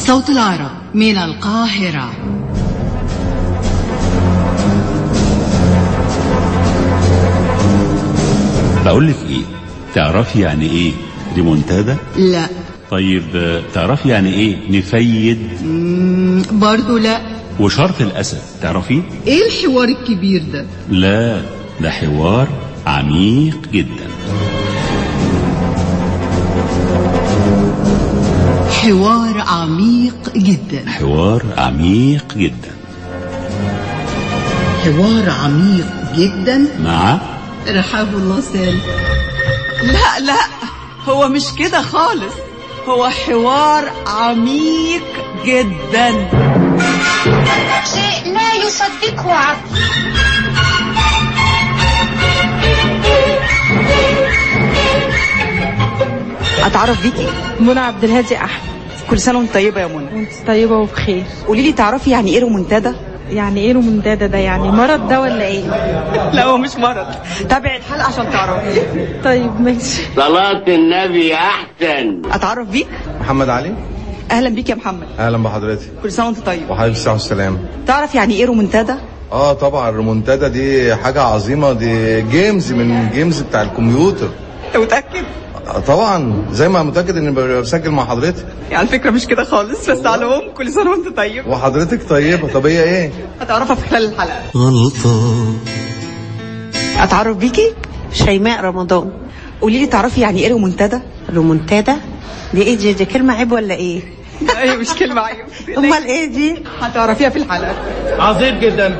صوت العرب من القاهرة بقول لك ايه تعرفي يعني ايه ريمونتادا لا طيب آه، تعرفي يعني ايه نفيد مم، برضو لا وشرط الاسد تعرفيه ايه الحوار الكبير ده لا ده حوار عميق جدا حوار عميق جدا حوار عميق جدا حوار عميق جدا مع رحاب الله سالم لا لا هو مش كده خالص هو حوار عميق جدا شيء لا يصدقه عقل اتعرف بيكي منى عبد الهادي احمد كل سنه وانت طيبه يا منى وانت طيبه وبخير قولي لي تعرفي يعني ايه رومنتادا يعني ايه رومنتادا ده يعني مرض ده ولا ايه لا هو مش مرض تابعي الحلقه عشان تعرفي طيب ماشي صلاة النبي أحسن اتعرف بيك محمد علي اهلا بيك يا محمد اهلا بحضرتك كل سنه وانت طيب وحضرتك الصحه والسلام تعرف يعني ايه رومنتادا اه طبعا الريمونتادا دي حاجه عظيمه دي جيمز من جيمز بتاع الكمبيوتر انت متاكد آه طبعا زي ما متاكد اني بسجل مع حضرتك يعني على فكره مش كده خالص بس على العموم كل سنه وانت طيب وحضرتك طيبه طب هي ايه هتعرفها في خلال الحلقه غلطة اتعرف بيكي شيماء رمضان قولي لي تعرفي يعني ايه رومنتادا رومونتادا دي ايه دي, دي كلمة عيب ولا ايه؟ لا هي مش كلمه عيب امال ايه دي؟ هتعرفيها في الحلقه عظيم جدا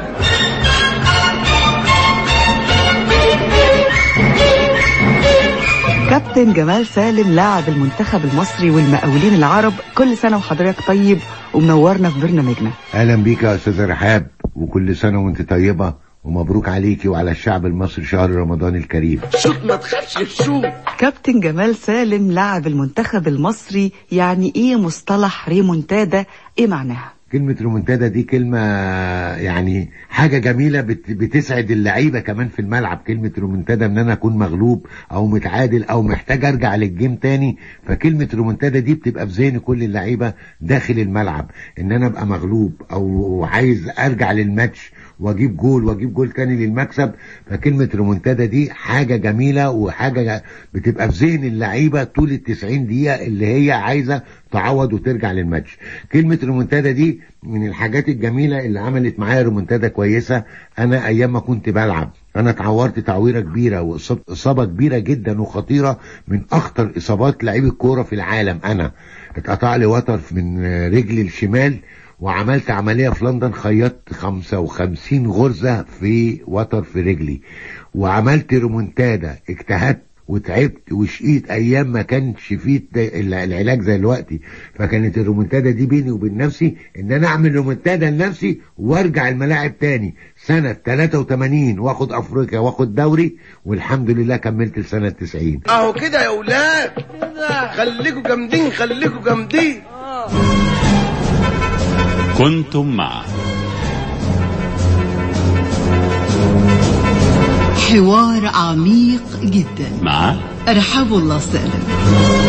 كابتن جمال سالم لاعب المنتخب المصري والمقاولين العرب كل سنة وحضرتك طيب ومنورنا في برنامجنا اهلا بيك يا استاذ رحاب وكل سنه وانت طيبه ومبروك عليكي وعلى الشعب المصري شهر رمضان الكريم شوف ما تخافش في شوف كابتن جمال سالم لاعب المنتخب المصري يعني ايه مصطلح ريمونتادا ايه معناها كلمة رومنتادا دي كلمة يعني حاجة جميلة بت بتسعد اللعيبة كمان في الملعب كلمة رومنتادا ان انا اكون مغلوب او متعادل او محتاج ارجع للجيم تاني فكلمة رومنتادا دي بتبقى في ذهن كل اللعيبة داخل الملعب ان انا ابقى مغلوب او عايز ارجع للماتش واجيب جول واجيب جول تاني للمكسب فكلمة رومنتادا دي حاجة جميلة وحاجة بتبقى في ذهن اللعيبة طول التسعين دقيقة اللي هي عايزة تعوض وترجع للماتش كلمة رومنتادا دي من الحاجات الجميلة اللي عملت معايا رومنتادا كويسة انا ايام ما كنت بلعب انا اتعورت تعويرة كبيرة واصابة إصابة كبيرة جدا وخطيرة من اخطر اصابات لعيب الكورة في العالم انا اتقطع لي وتر من رجلي الشمال وعملت عملية في لندن خيطت 55 غرزة في وتر في رجلي وعملت رومونتادا اجتهدت وتعبت وشقيت ايام ما كانش فيه الت- العلاج زي دلوقتي فكانت الرومنتادا دي بيني وبين نفسي ان انا اعمل رومنتادا لنفسي وارجع الملاعب تاني سنة 83 واخد افريقيا واخد دوري والحمد لله كملت لسنة 90 اهو كده يا ولاد خليكوا جامدين خليكوا جامدين كنتم مع حوار عميق جدا مع رحاب الله سالم